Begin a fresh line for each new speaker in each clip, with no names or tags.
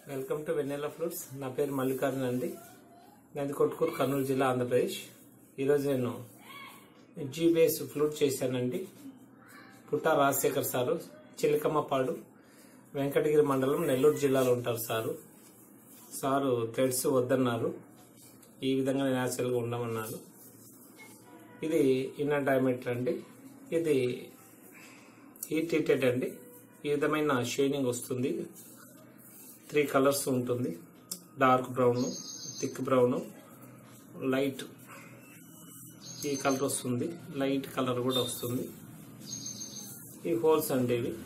welcome to Vennela fruits నా పేరు మల్లికార్జున అండి నాది కొట్టుకూరు కర్నూలు జిల్లా ఆంధ్రప్రదేశ్ ఈరోజు నేను జీ బేస్ ఫ్లూట్ చేశానండి పుట్టా రాజశేఖర్ సారు చిలకమ్మపాడు వెంకటగిరి మండలం నెల్లూరు జిల్లాలో ఉంటారు సారు సారు థ్రెడ్స్ వద్దన్నారు ఈ విధంగా న్యాచురల్గా ఉండమన్నారు ఇది ఇన్నర్ డయామీటర్ అండి ఇది హీట్ హీటెడ్ అండి ఈ విధమైన షైనింగ్ వస్తుంది త్రీ కలర్స్ ఉంటుంది dark brown thick brown light ఈ కలర్ వస్తుంది లైట్ కలర్ కూడా వస్తుంది ఈ హోల్స్ అండి ఇవి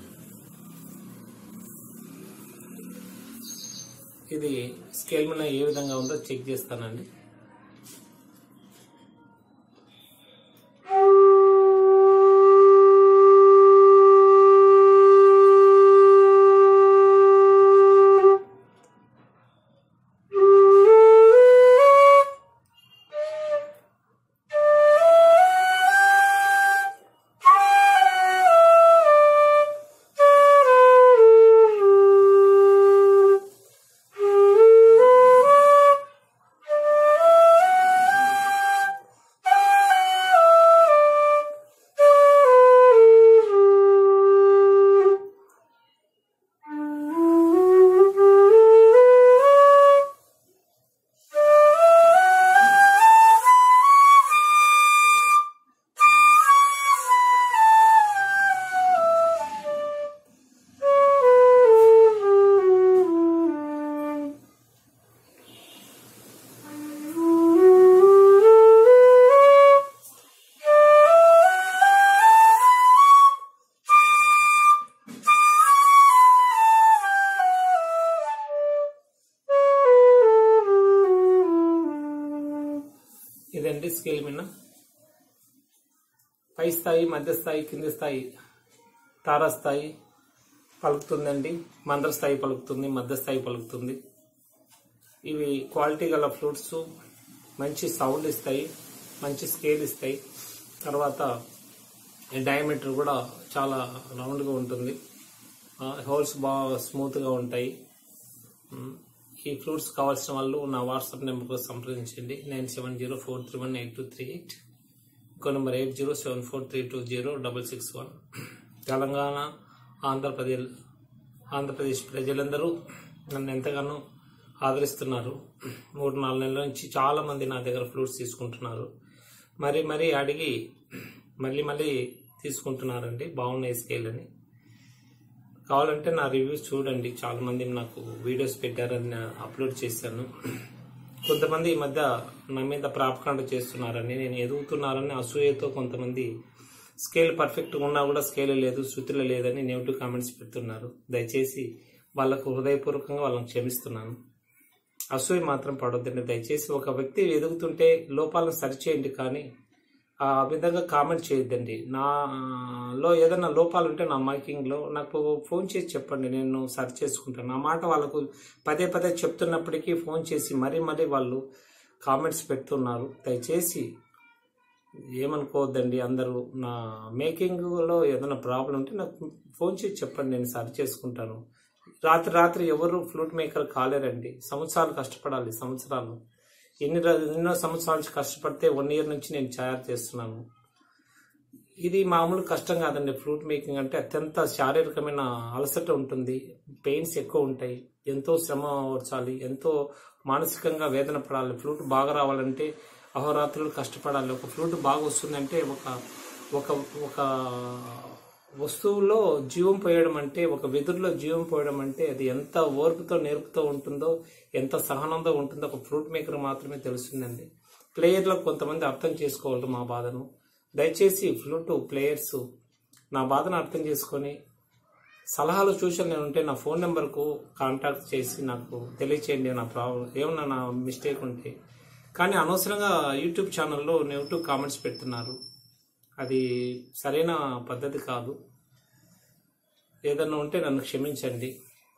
ఇది స్కేల్ మీద ఏ విధంగా ఉందో చెక్ చేస్తానండి ఇదండి స్కేల్ మీద పై స్థాయి మధ్య స్థాయి కింది స్థాయి తారా స్థాయి పలుకుతుందండి మందర స్థాయి పలుకుతుంది మధ్య స్థాయి పలుకుతుంది ఇవి క్వాలిటీ గల ఫ్రూట్స్ మంచి సౌండ్ ఇస్తాయి మంచి స్కేల్ ఇస్తాయి తర్వాత డయామీటర్ కూడా చాలా రౌండ్గా ఉంటుంది హోల్స్ బాగా స్మూత్గా ఉంటాయి మ్, ఈ ఫ్రూట్స్ కావాల్సిన వాళ్ళు నా వాట్సాప్ నెంబర్కు సంప్రదించండి nine seven zero four three one eight two three eight ఇంకో number eight zero seven four three two zero double six one Telangana Andhra Pradesh Andhra Pradesh ప్రజలందరూ నన్ను ఎంతగానో ఆదరిస్తున్నారు మూడు నాలుగు నెలల నుంచి చాలా మంది నా దగ్గర ఫ్రూట్స్ తీసుకుంటున్నారు మరి మరి అడిగి మళ్ళీ మళ్ళీ తీసుకుంటున్నారండి బాగున్నాయి స్కేల్ అని కావాలంటే నా రివ్యూస్ చూడండి చాలా మంది నాకు వీడియోస్ పెట్టారని నేను అప్లోడ్ చేశాను కొంతమంది ఈ మధ్య నా మీద ప్రాపకాండ చేస్తున్నారని నేను ఎదుగుతున్నారని అసూయతో కొంతమంది స్కేల్ పర్ఫెక్ట్గా ఉన్నా కూడా స్కేల్ లేదు శృతిలో లేదని నెగిటివ్ కామెంట్స్ పెడుతున్నారు దయచేసి వాళ్ళకు హృదయపూర్వకంగా వాళ్ళని క్షమిస్తున్నాను అసూయ మాత్రం పడొద్దండి దయచేసి ఒక వ్యక్తి ఎదుగుతుంటే లోపాలను సరిచేయండి కానీ ఆ విధంగా కామెంట్ చేయొద్దండి నాలో ఏదైనా లోపాలు ఉంటే నా మైకింగ్లో నాకు ఫోన్ చేసి చెప్పండి నేను సరి చేసుకుంటాను నా మాట వాళ్ళకు పదే పదే చెప్తున్నప్పటికీ ఫోన్ చేసి మరీ మరీ వాళ్ళు కామెంట్స్ పెడుతున్నారు దయచేసి ఏమనుకోవద్దండి అందరూ నా మేకింగ్లో ఏదైనా ప్రాబ్లం ఉంటే నాకు ఫోన్ చేసి చెప్పండి నేను సరి చేసుకుంటాను రాత్రి రాత్రి ఎవరు ఫ్లూట్ మేకర్ కాలేరండి సంవత్సరాలు కష్టపడాలి సంవత్సరాలు ఎన్ని ర- ఎన్నో సంవత్సరాల నుంచి కష్టపడితే వన్ ఇయర్ నుంచి నేను తయారు చేస్తున్నాను ఇది మామూలు కష్టం కాదండి ఫ్రూట్ మేకింగ్ అంటే అత్యంత శారీరకమైన అలసట ఉంటుంది పెయిన్స్ ఎక్కువ ఉంటాయి ఎంతో శ్రమ ఓర్చాలి ఎంతో మానసికంగా వేదన పడాలి ఫ్లూట్ బాగా రావాలంటే అహోరాత్రులు కష్టపడాలి ఒక ఫ్లూట్ బాగా వస్తుందంటే ఒక ఒక ఒక వస్తువులో జీవం పోయడం అంటే ఒక వెదురులో జీవం పోయడం అంటే అది ఎంత ఓర్పుతో నేర్పుతో ఉంటుందో ఎంత సహనంతో ఉంటుందో ఒక ఫ్రూట్ మేకర్ మాత్రమే తెలుస్తుందండి ప్లేయర్లకు కొంతమంది అర్థం చేసుకోవాలి మా బాధను దయచేసి ఫ్లూట్ ప్లేయర్స్ నా బాధను అర్థం చేసుకొని సలహాలు సూచనలు నేను ఉంటే నా ఫోన్ నెంబర్కు కాంటాక్ట్ చేసి నాకు తెలియచేయండి నా ప్రాబ్లం ఏమన్నా నా మిస్టేక్ ఉంటే కానీ అనవసరంగా యూట్యూబ్ ఛానల్లో నెగిటివ్ కామెంట్స్ పెడుతున్నారు అది సరైన పద్ధతి కాదు ఏదన్నా ఉంటే నన్ను క్షమించండి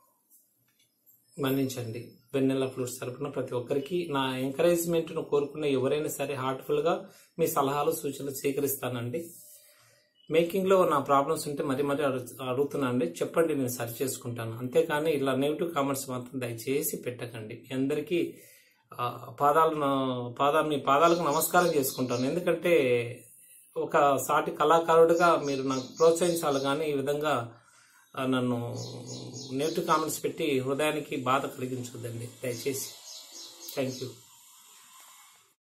మన్నించండి వెన్నెల ఫ్రూట్స్ తరపున ప్రతి ఒక్కరికి నా ఎంకరేజ్మెంట్ను కోరుకున్న ఎవరైనా సరే హార్ట్ఫుల్గా మీ సలహాలు సూచనలు స్వీకరిస్తానండి మేకింగ్లో నా ప్రాబ్లమ్స్ ఉంటే మరీ మరీ అడుగు- అడుగుతున్నాను అండి చెప్పండి నేను సరి చేసుకుంటాను అంతేకాని ఇలా నెగిటివ్ కామెంట్స్ మాత్రం దయచేసి పెట్టకండి మీ అందరికీ ఆ, పాదాలను పాదాలు మీ పాదాలకు నమస్కారం చేసుకుంటాను ఎందుకంటే ఒక సాటి కళాకారుడిగా మీరు నాకు ప్రోత్సహించాలి కానీ ఈ విధంగా ఆ, నన్ను నెగిటివ్ కామెంట్స్ పెట్టి హృదయానికి బాధ కలిగించొద్దండి దయచేసి థ్యాంక్ యూ